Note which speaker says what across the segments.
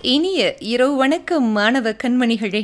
Speaker 1: இனிய இரவு வணக்கம் மாணவ கண்மணிகளே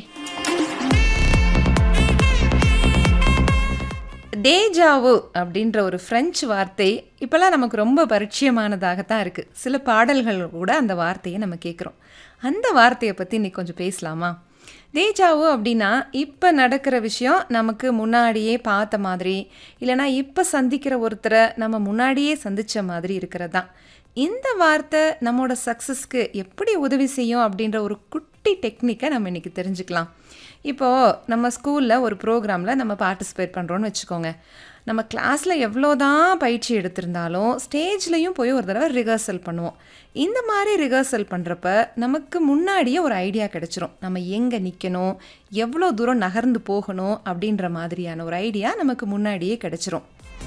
Speaker 1: டேஜாவு அப்படின்ற ஒரு ஃப்ரெஞ்சு வார்த்தை இப்போல்லாம் நமக்கு ரொம்ப பரிச்சயமானதாகத்தான் இருக்குது சில பாடல்கள் கூட அந்த வார்த்தையை நம்ம கேட்குறோம் அந்த வார்த்தையை பற்றி இன்னைக்கு கொஞ்சம் பேசலாமா டேஜாவு அப்படின்னா இப்போ நடக்கிற விஷயம் நமக்கு முன்னாடியே பார்த்த மாதிரி இல்லைனா இப்போ சந்திக்கிற ஒருத்தரை நம்ம முன்னாடியே சந்தித்த மாதிரி இருக்கிறது தான் இந்த வார்த்தை நம்மளோட சக்ஸஸ்க்கு எப்படி உதவி செய்யும் அப்படின்ற ஒரு குட்டி டெக்னிக்கை நம்ம இன்றைக்கி தெரிஞ்சுக்கலாம் இப்போது நம்ம ஸ்கூலில் ஒரு ப்ரோக்ராமில் நம்ம பார்ட்டிசிபேட் பண்ணுறோன்னு வச்சுக்கோங்க நம்ம கிளாஸில் எவ்வளோ தான் பயிற்சி எடுத்திருந்தாலும் ஸ்டேஜ்லேயும் போய் ஒரு தடவை ரிஹர்சல் பண்ணுவோம் இந்த மாதிரி ரிஹர்சல் பண்ணுறப்ப நமக்கு முன்னாடியே ஒரு ஐடியா கிடச்சிரும் நம்ம எங்கே நிற்கணும் எவ்வளோ தூரம் நகர்ந்து போகணும் அப்படின்ற மாதிரியான ஒரு ஐடியா நமக்கு முன்னாடியே கிடச்சிரும்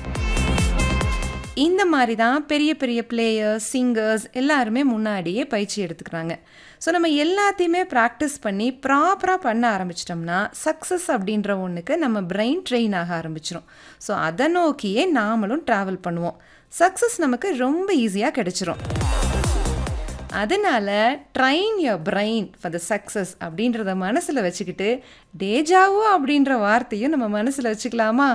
Speaker 1: இந்த மாதிரி தான் பெரிய பெரிய பிளேயர்ஸ் சிங்கர்ஸ் எல்லாருமே முன்னாடியே பயிற்சி எடுத்துக்கிறாங்க ஸோ நம்ம எல்லாத்தையுமே ப்ராக்டிஸ் பண்ணி ப்ராப்பராக பண்ண ஆரம்பிச்சிட்டோம்னா சக்ஸஸ் அப்படின்ற ஒன்றுக்கு நம்ம பிரெயின் ட்ரெயின் ஆக ஆரம்பிச்சிரும் ஸோ அதை நோக்கியே நாமளும் ட்ராவல் பண்ணுவோம் சக்ஸஸ் நமக்கு ரொம்ப ஈஸியாக கிடைச்சிரும் அதனால் train your brain for the success அப்படின்றத மனசில் வச்சுக்கிட்டு டேஜாவோ அப்படின்ற வார்த்தையும் நம்ம மனசில் வச்சுக்கலாமா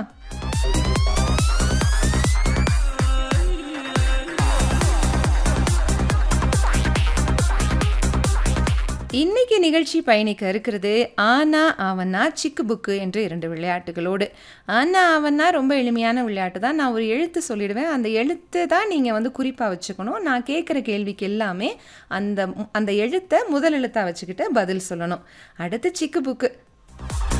Speaker 1: இன்னைக்கு நிகழ்ச்சி பயணிக்க இருக்கிறது ஆனா அவனா சிக்கு புக்கு என்று இரண்டு விளையாட்டுகளோடு ஆனா அவனா ரொம்ப எளிமையான விளையாட்டு தான் நான் ஒரு எழுத்து சொல்லிடுவேன் அந்த எழுத்து தான் நீங்கள் வந்து குறிப்பாக வச்சுக்கணும் நான் கேட்குற கேள்விக்கு எல்லாமே அந்த அந்த எழுத்தை முதல் எழுத்தாக வச்சுக்கிட்டு பதில் சொல்லணும் அடுத்து சிக்கு புக்கு